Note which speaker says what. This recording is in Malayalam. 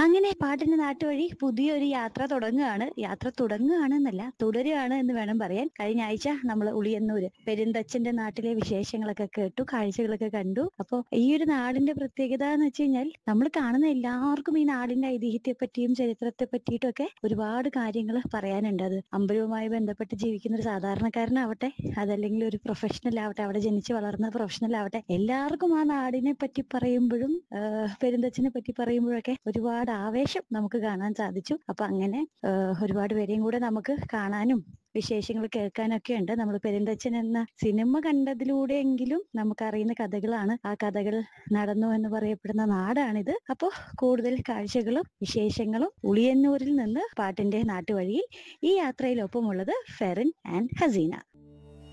Speaker 1: അങ്ങനെ പാട്ടിന്റെ നാട്ടുവഴി പുതിയൊരു യാത്ര തുടങ്ങുകയാണ് യാത്ര തുടങ്ങുകയാണ് എന്നല്ല തുടരുകയാണ് എന്ന് വേണം പറയാൻ കഴിഞ്ഞ ആഴ്ച നമ്മൾ ഉളിയന്നൂര് പെരുന്തച്ഛന്റെ നാട്ടിലെ വിശേഷങ്ങളൊക്കെ കേട്ടു കാഴ്ചകളൊക്കെ കണ്ടു അപ്പൊ ഈ ഒരു നാടിന്റെ പ്രത്യേകത എന്ന് വെച്ച് കഴിഞ്ഞാൽ നമ്മൾ കാണുന്ന എല്ലാവർക്കും ഈ നാടിന്റെ ഐതിഹ്യത്തെ പറ്റിയും ചരിത്രത്തെ പറ്റിയിട്ടും ഒക്കെ ഒരുപാട് കാര്യങ്ങൾ പറയാനുണ്ട് അത് അമ്പലവുമായി ബന്ധപ്പെട്ട് ജീവിക്കുന്ന ഒരു സാധാരണക്കാരനാവട്ടെ അതല്ലെങ്കിൽ ഒരു പ്രൊഫഷണൽ ആവട്ടെ അവിടെ ജനിച്ച് വളർന്ന പ്രൊഫഷണൽ ആവട്ടെ എല്ലാവർക്കും ആ നാടിനെ പറ്റി പറയുമ്പോഴും ആഹ് പെരുന്തച്ഛനെ പറ്റി പറയുമ്പോഴൊക്കെ ഒരുപാട് ആവേശം നമുക്ക് കാണാൻ സാധിച്ചു അപ്പൊ അങ്ങനെ ആഹ് ഒരുപാട് പേരെയും കൂടെ നമുക്ക് കാണാനും വിശേഷങ്ങൾ കേൾക്കാനൊക്കെ ഉണ്ട് നമ്മൾ പെരുന്തച്ഛൻ എന്ന സിനിമ കണ്ടതിലൂടെയെങ്കിലും നമുക്കറിയുന്ന കഥകളാണ് ആ കഥകൾ നടന്നു എന്ന് പറയപ്പെടുന്ന നാടാണിത് അപ്പോൾ കൂടുതൽ കാഴ്ചകളും വിശേഷങ്ങളും ഉളിയന്നൂരിൽ നിന്ന് പാട്ടിന്റെ നാട്ടുവഴിയിൽ ഈ യാത്രയിലൊപ്പമുള്ളത് ഫെറിൻ ആൻഡ് ഹസീന